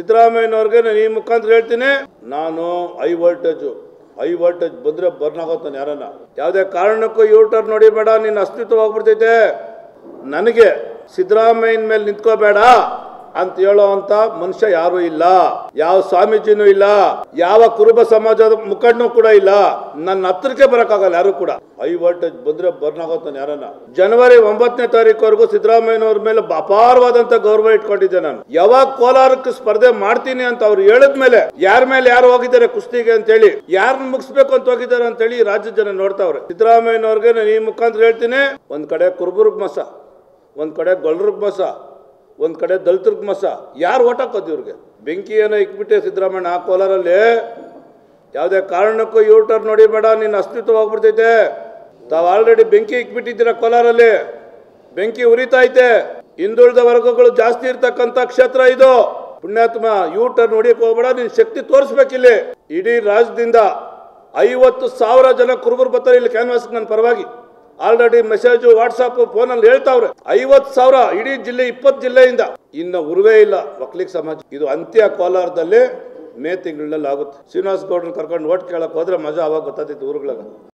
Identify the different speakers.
Speaker 1: ಸಿದ್ದರಾಮಯ್ಯನವ್ರಿಗೆ ನಾನು ಈ ಮುಖಾಂತರ ಹೇಳ್ತೀನಿ ನಾನು ಹೈ ವೋಲ್ಟೇಜು ಹೈ ವೋಲ್ಟೇಜ್ ಬಂದ್ರೆ ಬರ್ನ್ ಆಗೋತಾನೆ ಯಾರನ್ನ ಯಾವುದೇ ಕಾರಣಕ್ಕೂ ಯೂಟರ್ ನೋಡಿ ಬೇಡ ನಿನ್ನ ಅಸ್ತಿತ್ವ ಹೋಗ್ಬಿಡ್ತೈತೆ ನನಗೆ ಸಿದ್ದರಾಮಯ್ಯನ ಮೇಲೆ ನಿಂತ್ಕೋಬೇಡ ಅಂತ ಹೇಳೋ ಅಂತ ಮನುಷ್ಯ ಯಾರು ಇಲ್ಲ ಯಾವ ಸ್ವಾಮೀಜಿನೂ ಇಲ್ಲ ಯಾವ ಕುರುಬ ಸಮಾಜದ ಮುಖಂಡನೂ ಕೂಡ ಇಲ್ಲ ನನ್ನ ಹತ್ರಕ್ಕೆ ಬರಕ್ಕಾಗಲ್ಲ ಯಾರು ಕೂಡ ಹೈ ವೋಲ್ಟೇಜ್ ಬಂದ್ರೆ ಬರ್ನ್ ಆಗೋತಾನೆ ಯಾರನ್ನ ಜನವರಿ ಒಂಬತ್ತನೇ ತಾರೀಕುವರೆಗೂ ಸಿದ್ದರಾಮಯ್ಯನವ್ರ ಮೇಲೆ ಅಪಾರವಾದಂತ ಗೌರವ ಇಟ್ಕೊಂಡಿದ್ದೆ ನಾನು ಯಾವಾಗ ಕೋಲಾರಕ್ಕೆ ಸ್ಪರ್ಧೆ ಮಾಡ್ತೀನಿ ಅಂತ ಅವ್ರು ಹೇಳಿದ್ಮೇಲೆ ಯಾರ ಮೇಲೆ ಯಾರು ಹೋಗಿದ್ದಾರೆ ಕುಸ್ತಿಗೆ ಅಂತ ಹೇಳಿ ಯಾರನ್ನ ಮುಗಿಸ್ಬೇಕು ಅಂತ ಹೋಗಿದ್ದಾರೆ ಅಂತ ಹೇಳಿ ರಾಜ್ಯದ ಜನ ನೋಡ್ತಾವ್ರೆ ಸಿದ್ದರಾಮಯ್ಯನವ್ರಿಗೆ ನಾನು ಈ ಮುಖಾಂತರ ಹೇಳ್ತೀನಿ ಒಂದ್ ಕಡೆ ಕುರುಬರ್ಗ್ ಮಸ ಒಂದ್ ಕಡೆ ಗೊಲ್ರಗ್ ಮಸ ಒಂದ್ ಕಡೆ ದಲಿತರ್ಗ್ ಮಸ ಯಾರು ಓಟ್ ಹಾಕೋದು ಇವ್ರಿಗೆ ಬೆಂಕಿಯನ್ನು ಇಕ್ಬಿಟ್ಟೆ ಸಿದ್ದರಾಮಯ್ಯ ಆ ಕೋಲಾರಲ್ಲಿ ಯಾವುದೇ ಕಾರಣಕ್ಕೂ ಯೂಟರ್ ನೋಡಿ ಬೇಡ ನಿನ್ನ ಅಸ್ತಿತ್ವ ಹೋಗ್ಬಿಡ್ತೈತೆ ತಾವು ಆಲ್ರೆಡಿ ಬೆಂಕಿ ಇಕ್ಬಿಟ್ಟಿದ್ದೀರ ಕೋಲಾರಲ್ಲಿ ಬೆಂಕಿ ಉರಿತಾ ಐತೆ ಹಿಂದುಳಿದ ವರ್ಗಗಳು ಜಾಸ್ತಿ ಇರ್ತಕ್ಕಂಥ ಕ್ಷೇತ್ರ ಇದು ಪುಣ್ಯಾತ್ಮ ಯೂಟರ್ ನೋಡಿಯಕ್ಕೆ ಹೋಗ್ಬೇಡ ನಿನ್ ಶಕ್ತಿ ತೋರಿಸ್ಬೇಕಿಲ್ಲಿ ಇಡೀ ರಾಜ್ಯದಿಂದ ಐವತ್ತು ಸಾವಿರ ಜನ ಕುರುಬರು ಬರ್ತಾರೆ ಇಲ್ಲಿ ಕ್ಯಾನ್ವಾಸ್ ನನ್ನ ಪರವಾಗಿ ಆಲ್ರೆಡಿ ಮೆಸೇಜು ವಾಟ್ಸಪ್ ಫೋನಲ್ಲಿ ಹೇಳ್ತಾವ್ರೆ ಐವತ್ತು ಸಾವಿರ ಇಡೀ ಜಿಲ್ಲೆ ಇಪ್ಪತ್ತು ಜಿಲ್ಲೆಯಿಂದ ಇನ್ನು ಉರುವೇ ಇಲ್ಲ ಒಕ್ಲಿಗ್ ಸಮಾಜ ಇದು ಅಂತ್ಯ ಕೋಲಾರದಲ್ಲಿ ಮೇ ತಿಂಗಳಲ್ಲಿ ಆಗುತ್ತೆ ಶ್ರೀನಿವಾಸ್ ಗೌಡ್ರನ್ನ ಕರ್ಕೊಂಡು ಓಟ್ ಕೇಳಕ್ ಹೋದ್ರೆ ಮಜಾ ಅವಾಗ ಗೊತ್ತಾಗ್ತಿತ್ತು ಊರುಗಳಾಗ